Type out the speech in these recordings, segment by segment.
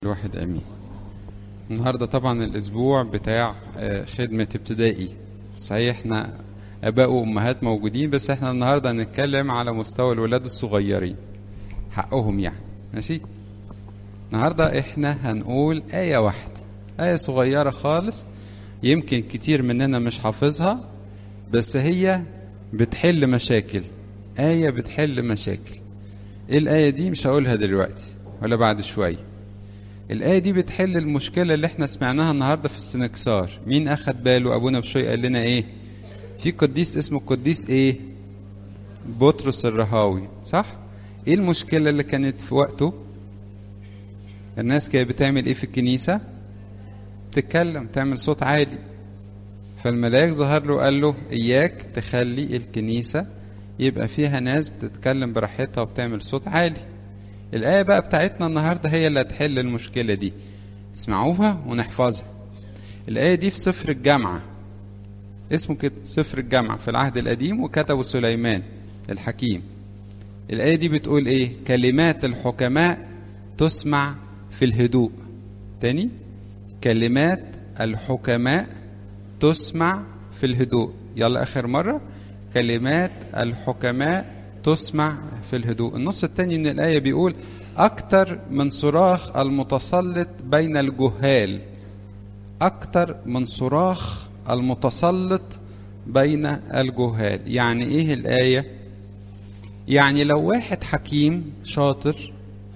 الواحد امين النهارده طبعا الاسبوع بتاع آه، خدمه ابتدائي صحيح احنا اباء وامهات موجودين بس احنا النهارده هنتكلم على مستوى الولاد الصغيرين حقهم يعني ماشي النهارده احنا هنقول ايه واحده ايه صغيره خالص يمكن كتير مننا مش حافظها بس هي بتحل مشاكل ايه بتحل مشاكل ايه الايه دي مش هقولها دلوقتي ولا بعد شويه الآية دي بتحل المشكلة اللي احنا سمعناها النهاردة في السنكسار مين أخد باله أبونا بشوي قال لنا إيه في قديس اسمه قديس إيه بطرس الرهاوي صح إيه المشكلة اللي كانت في وقته الناس كانت بتعمل إيه في الكنيسة تتكلم تعمل صوت عالي فالملاك ظهر له قال له إياك تخلي الكنيسة يبقى فيها ناس بتتكلم براحتها وبتعمل صوت عالي الآية بقى بتاعتنا النهاردة هي اللي هتحل المشكلة دي اسمعوها ونحفظها الآية دي في سفر الجامعة اسمه كده سفر الجامعة في العهد القديم وكتبه سليمان الحكيم الآية دي بتقول إيه كلمات الحكماء تسمع في الهدوء تاني كلمات الحكماء تسمع في الهدوء يلا آخر مرة كلمات الحكماء تسمع في الهدوء النص الثاني من الآية بيقول أكتر من صراخ المتسلط بين الجهال أكتر من صراخ المتسلط بين الجهال يعني إيه الآية يعني لو واحد حكيم شاطر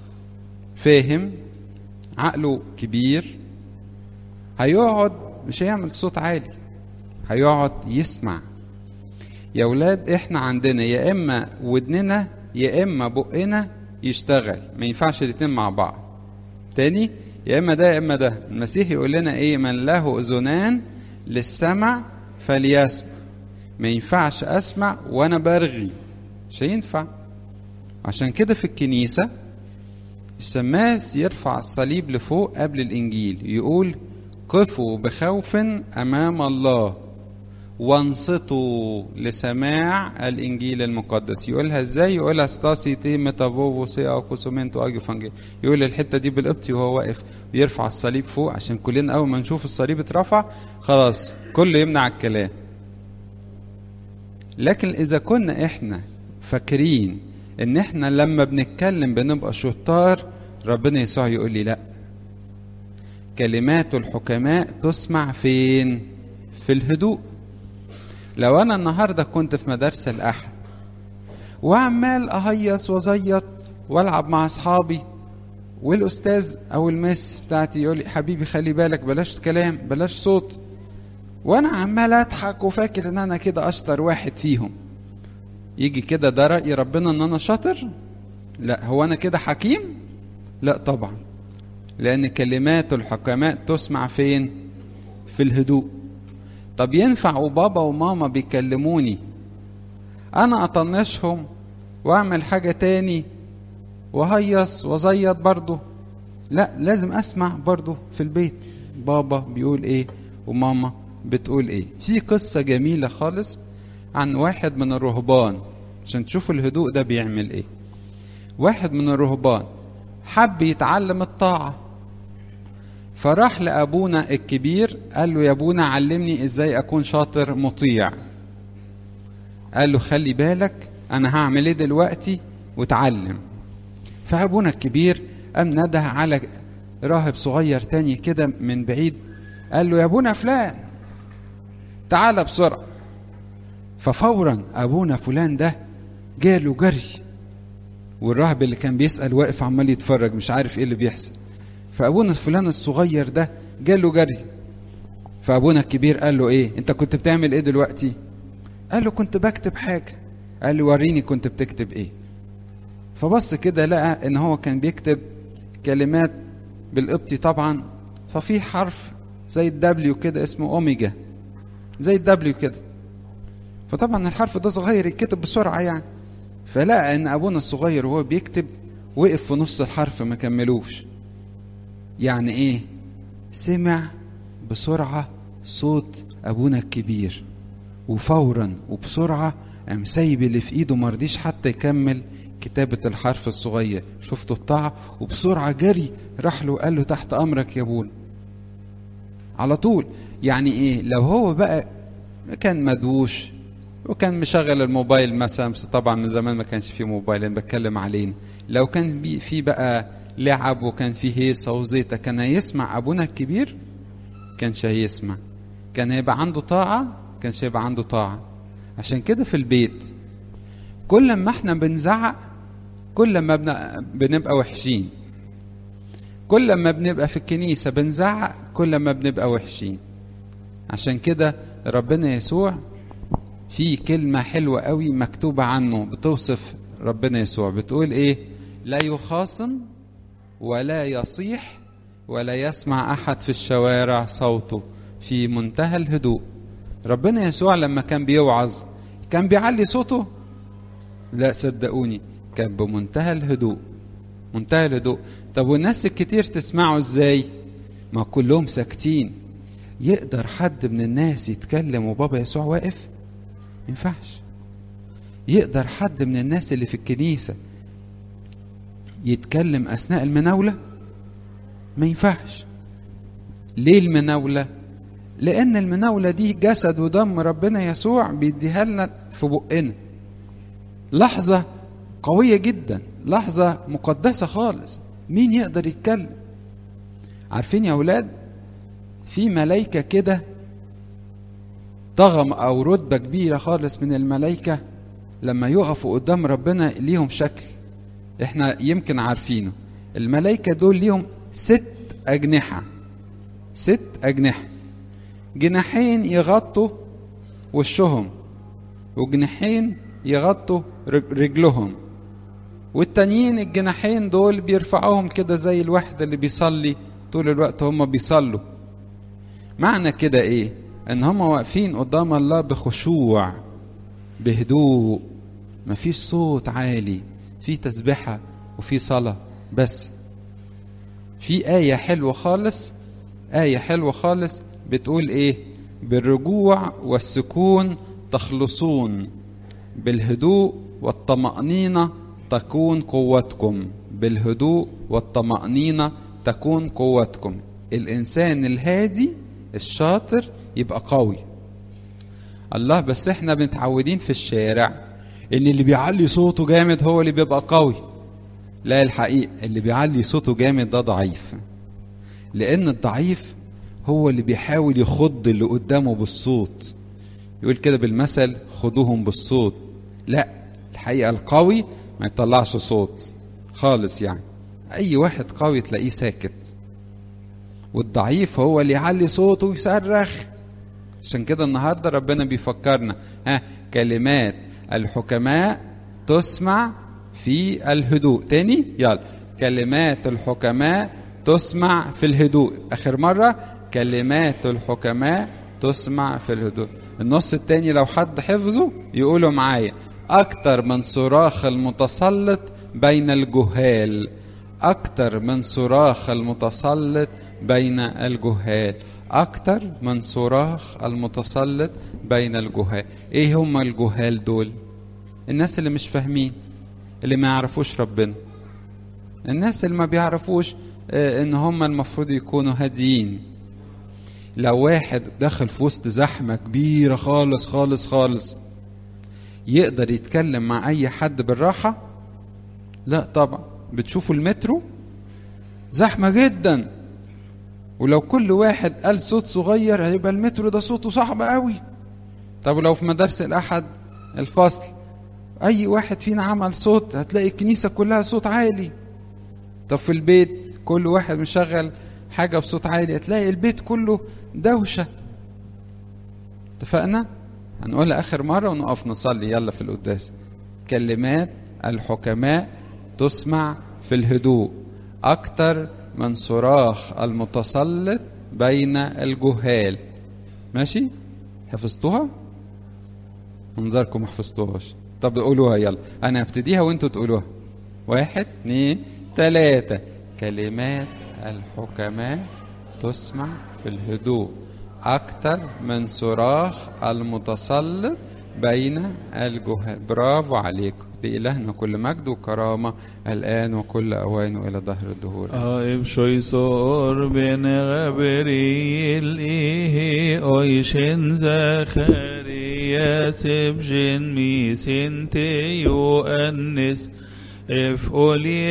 فاهم عقله كبير هيقعد مش هيعمل صوت عالي هيقعد يسمع يا ولاد احنا عندنا يا اما ودننا يا اما بقنا يشتغل ما ينفعش الاتنين مع بعض تاني يا اما ده يا اما ده المسيح يقول لنا ايه من له اذنان للسمع فليسمع ما ينفعش اسمع وانا برغي مش هينفع عشان كده في الكنيسة الشماس يرفع الصليب لفوق قبل الانجيل يقول قفوا بخوف امام الله وانصتوا لسماع الانجيل المقدس يقولها ازاي يقولها ستاسي تي ميتافوفو سي او كوسومنتو اجي فانجي يقول الحته دي بالقبطي وهو واقف ويرفع الصليب فوق عشان كلنا اول ما نشوف الصليب اترفع خلاص كله يمنع الكلام لكن اذا كنا احنا فاكرين ان احنا لما بنتكلم بنبقى شطار ربنا يسوع يقول لي لا كلمات الحكماء تسمع فين في الهدوء لو انا النهارده كنت في مدارس الاحد وعمال اهيص وازيط والعب مع اصحابي والاستاذ او المس بتاعتي يقول لي حبيبي خلي بالك بلاش كلام بلاش صوت وانا عمال اضحك وفاكر ان انا كده اشطر واحد فيهم يجي كده ده راي ربنا ان انا شاطر لا هو انا كده حكيم لا طبعا لان كلمات الحكماء تسمع فين في الهدوء طب ينفع وبابا وماما بيكلموني انا اطنشهم واعمل حاجة تاني وهيص وزيط برضو لا لازم اسمع برضو في البيت بابا بيقول ايه وماما بتقول ايه في قصة جميلة خالص عن واحد من الرهبان عشان تشوفوا الهدوء ده بيعمل ايه واحد من الرهبان حب يتعلم الطاعة فراح لأبونا الكبير قال له يا أبونا علمني إزاي أكون شاطر مطيع قال له خلي بالك أنا هعمل إيه دلوقتي وتعلم فأبونا الكبير قام نده على راهب صغير تاني كده من بعيد قال له يا أبونا فلان تعال بسرعة ففورا أبونا فلان ده جاله جري والراهب اللي كان بيسأل واقف عمال يتفرج مش عارف ايه اللي بيحصل فابونا فلان الصغير ده جاله جري فابونا الكبير قال له ايه انت كنت بتعمل ايه دلوقتي قال له كنت بكتب حاجه قال له وريني كنت بتكتب ايه فبص كده لقى ان هو كان بيكتب كلمات بالقبطي طبعا ففي حرف زي الدبليو كده اسمه اوميجا زي الدبليو كده فطبعا الحرف ده صغير يتكتب بسرعه يعني فلقى ان ابونا الصغير وهو بيكتب وقف في نص الحرف ما كملوش يعني ايه سمع بسرعة صوت ابونا الكبير وفورا وبسرعة قام سايب اللي في ايده مرضيش حتى يكمل كتابة الحرف الصغير شفتوا الطاعة وبسرعة جري راح له قال له تحت أمرك يا ابونا على طول يعني إيه لو هو بقى كان مدوش وكان مشغل الموبايل مثلا طبعا من زمان ما كانش فيه موبايل انا بتكلم علينا لو كان في بقى لعب وكان فيه هيصة وزيطة كان هيسمع أبونا الكبير كانش هيسمع كان هيبقى عنده طاعة كانش هيبقى عنده طاعة عشان كده في البيت كل ما احنا بنزعق كل ما بنبقى وحشين كل ما بنبقى في الكنيسة بنزعق كل ما بنبقى وحشين عشان كده ربنا يسوع في كلمة حلوة قوي مكتوبة عنه بتوصف ربنا يسوع بتقول ايه لا يخاصم ولا يصيح ولا يسمع احد في الشوارع صوته في منتهى الهدوء ربنا يسوع لما كان بيوعظ كان بيعلي صوته لا صدقوني كان بمنتهى الهدوء منتهى الهدوء طب والناس الكتير تسمعوا ازاي ما كلهم ساكتين يقدر حد من الناس يتكلم وبابا يسوع واقف ينفعش يقدر حد من الناس اللي في الكنيسة يتكلم أثناء المناولة ما ينفعش ليه المناولة لأن المناولة دي جسد ودم ربنا يسوع بيديها لنا في بقنا لحظة قوية جدا لحظة مقدسة خالص مين يقدر يتكلم عارفين يا أولاد في ملايكة كده طغم أو رتبة كبيرة خالص من الملايكة لما يقفوا قدام ربنا ليهم شكل احنا يمكن عارفينه الملايكة دول ليهم ست أجنحة ست أجنحة جناحين يغطوا وشهم وجناحين يغطوا رجلهم والتانيين الجناحين دول بيرفعوهم كده زي الواحد اللي بيصلي طول الوقت هم بيصلوا معنى كده ايه ان هم واقفين قدام الله بخشوع بهدوء مفيش صوت عالي في تسبحة وفي صلاة بس في آية حلوة خالص آية حلوة خالص بتقول إيه بالرجوع والسكون تخلصون بالهدوء والطمأنينة تكون قوتكم بالهدوء والطمأنينة تكون قوتكم الإنسان الهادي الشاطر يبقى قوي الله بس احنا متعودين في الشارع ان اللي بيعلي صوته جامد هو اللي بيبقى قوي لا الحقيقة اللي بيعلي صوته جامد ده ضعيف لان الضعيف هو اللي بيحاول يخض اللي قدامه بالصوت يقول كده بالمثل خدوهم بالصوت لا الحقيقة القوي ما يطلعش صوت خالص يعني اي واحد قوي تلاقيه ساكت والضعيف هو اللي يعلي صوته ويصرخ عشان كده النهارده ربنا بيفكرنا ها كلمات الحكماء تسمع في الهدوء تاني يلا كلمات الحكماء تسمع في الهدوء اخر مره كلمات الحكماء تسمع في الهدوء النص التاني لو حد حفظه يقولوا معايا اكتر من صراخ المتسلط بين الجهال اكتر من صراخ المتسلط بين الجهال أكتر من صراخ المتسلط بين الجهال إيه هم الجهال دول الناس اللي مش فاهمين اللي ما يعرفوش ربنا الناس اللي ما بيعرفوش آه ان هم المفروض يكونوا هاديين لو واحد دخل في وسط زحمة كبيرة خالص خالص خالص يقدر يتكلم مع أي حد بالراحة لا طبعا بتشوفوا المترو زحمة جدا ولو كل واحد قال صوت صغير هيبقى المترو ده صوته صعب قوي طب ولو في مدارس الأحد الفصل أي واحد فينا عمل صوت هتلاقي الكنيسة كلها صوت عالي طب في البيت كل واحد مشغل حاجة بصوت عالي هتلاقي البيت كله دوشة اتفقنا؟ هنقولها آخر مرة ونقف نصلي يلا في القداس كلمات الحكماء تسمع في الهدوء أكتر من صراخ المتسلط بين الجهال ماشي حفظتوها منظركم ما حفظتوهاش طب قولوها يلا انا هبتديها وانتوا تقولوها واحد اتنين تلاتة كلمات الحكماء تسمع في الهدوء أكتر من صراخ المتسلط بين الجهال برافو عليكم لإلهنا كل مجد وكرامة الآن وكل أوان وإلى ظهر الدهور Aib shoysor ben Gabriel ihe oishen Zacharias ebjen mi sente Yoannes ef oli